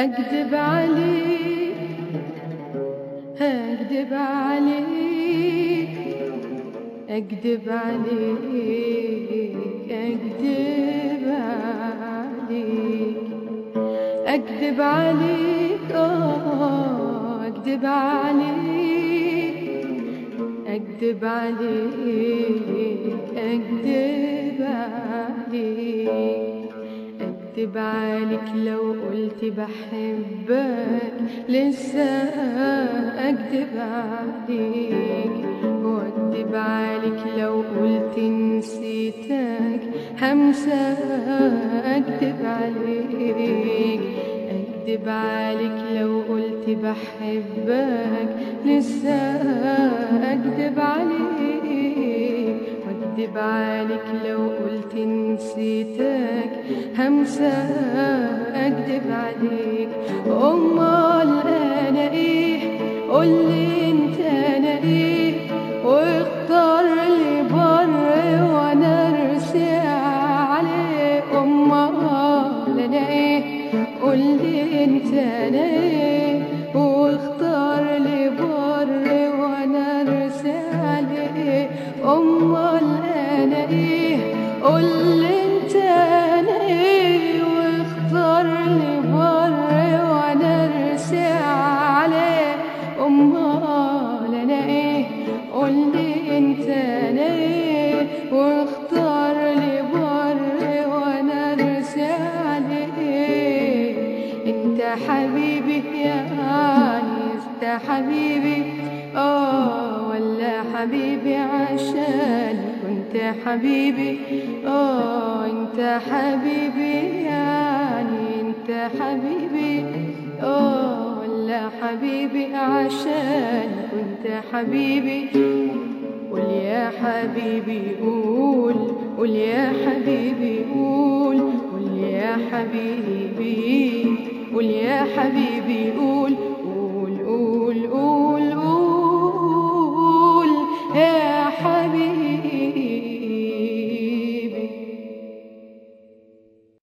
أكذب عليك أكذب عليك أكذب عليك أكذب عليك أكذب عليك آه أكذب عليك أكذب عليك أكذب عليك أكذب عليك لو قلت بحبك لسه أكذب عليك وأكذب عليك لو قلت نسيتك همسة أكذب عليك أكذب عليك لو قلت بحبك لسه أكذب عليك واكذب عليك لو قلت نسيتك همسة أكذب عليك أمال أنا إيه قولي أنت أنا إيه واختار لي بر وأنا أرسي عليه أمال أنا إيه قولي أنت أنا إيه واختار لي بر وأنا أرسي عليه أمال أنا إيه قولي أنت أنا إيه واختار لي بر وأنا أرسي عليه أمال أنا إيه قولي أنت أنا إيه واختار لي بر وأنا أرسي عليه أنت حبيبي يا أنت حبيبي آه ولا حبيبي عشان كنت حبيبي آه أنت حبيبي يعني أنت حبيبي آه ولا حبيبي عشان كنت حبيبي قول يا حبيبي قول قول يا حبيبي قول قول يا حبيبي قول يا حبيبي قول